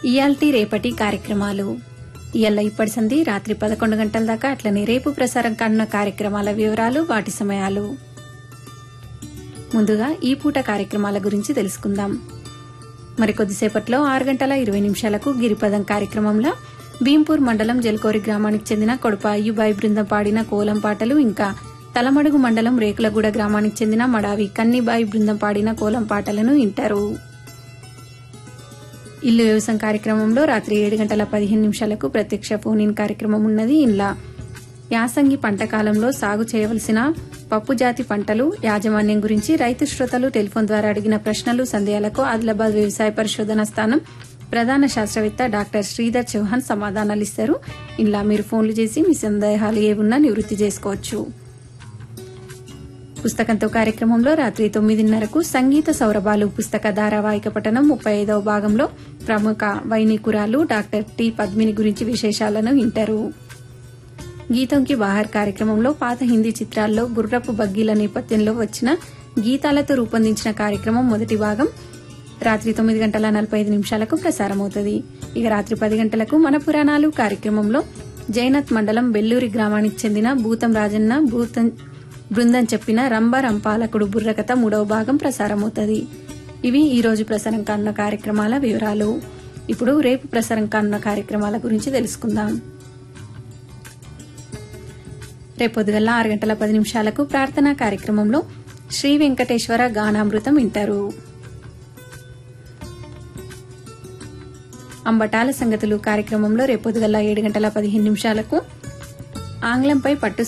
ఇయాల్టి రేపటి కార్యక్రమాలు ఇయల్ల ఇప్పటి సంధి రాత్రి పదకొండు గంటల దాకా అట్లనే రేపు ప్రసారం కానున్న కార్యక్రమాల వివరాలు వాటి సమయాలు ముందుగా ఈ పూట కార్యక్రమాల గురించి తెలుసుకుందాం మరికొద్దిసేపట్లో ఆరు గంటల ఇరవై నిమిషాలకు గిరిపదం కార్యక్రమంలో భీంపూర్ మండలం జల్కోరి గ్రామానికి చెందిన కొడుప అయ్యుబాయి బృందం పాడిన కోలం పాటలు ఇంకా తలమడుగు మండలం రేకులగూడ గ్రామానికి చెందిన మడావి కన్నిబాయి బృందం పాడిన కోలం పాటలను వింటారు ఇల్లు వ్యవసాయం కార్యక్రమంలో రాత్రి ఏడు గంటల పదిహేను నిమిషాలకు ప్రత్యక్ష ఫోన్ ఇన్ కార్యక్రమం ఉన్నది ఇంలా యాసంగి పంట కాలంలో సాగు చేయవలసిన పప్పు జాతి పంటలు యాజమాన్యం గురించి రైతు శ్రోతలు టెలిఫోన్ ద్వారా అడిగిన ప్రశ్నలు సందేహాలకు ఆదిలాబాద్ వ్యవసాయ పరిశోధన స్థానం ప్రధాన శాస్త్రవేత్త డాక్టర్ శ్రీధర్ చౌహాన్ సమాధానాలు ఇస్తారు ఇలా మీరు ఫోన్లు చేసి మీ సందేహాలు ఏమున్నా నివృత్తి చేసుకోవచ్చు పుస్తకంతో కార్యక్రమంలో రాత్రి తొమ్మిదిన్నరకు సంగీత సౌరభాలు పుస్తక ధారావాహిక పఠనం ముప్పై ఐదవ భాగంలో ప్రముఖ వైనికురాలు డాక్టర్ టి పద్మిని గురించి విశేషాలను వింటారు గీతంకి బహార్ కార్యక్రమంలో పాత హిందీ చిత్రాల్లో గుర్రపు బగ్గీల నేపథ్యంలో వచ్చిన గీతాలతో రూపొందించిన కార్యక్రమం మొదటి భాగం రాత్రి తొమ్మిది గంటల నలభై ఐదు నిమిషాలకు ప్రసారమవుతుంది ఇక రాత్రి పది గంటలకు మన పురాణాలు కార్యక్రమంలో జైనత్ మండలం బెల్లూరి గ్రామానికి చెందిన భూతం రాజన్న భూతం బృందం చెప్పిన రంభ రంపాలకుడు బుర్రకథ మూడవ భాగం ప్రసారమవుతుంది ఇవి ఈ రోజు ప్రసారం కానున్న కార్యక్రమాల వివరాలు ఇప్పుడు రేపు ప్రసారం కానున్న కార్యక్రమాల గురించి తెలుసుకుందాం రేపు పొద్దుగల ఆరు గంటల పది నిమిషాలకు ప్రార్థనా కార్యక్రమంలో శ్రీ వెంకటేశ్వర గానామృతం వింటారు అంబటాల సంగతులు కార్యక్రమంలో రేపు పొద్దుగల ఏడు గంటల పదిహేను నిమిషాలకు ఆంగ్లంపై పట్టు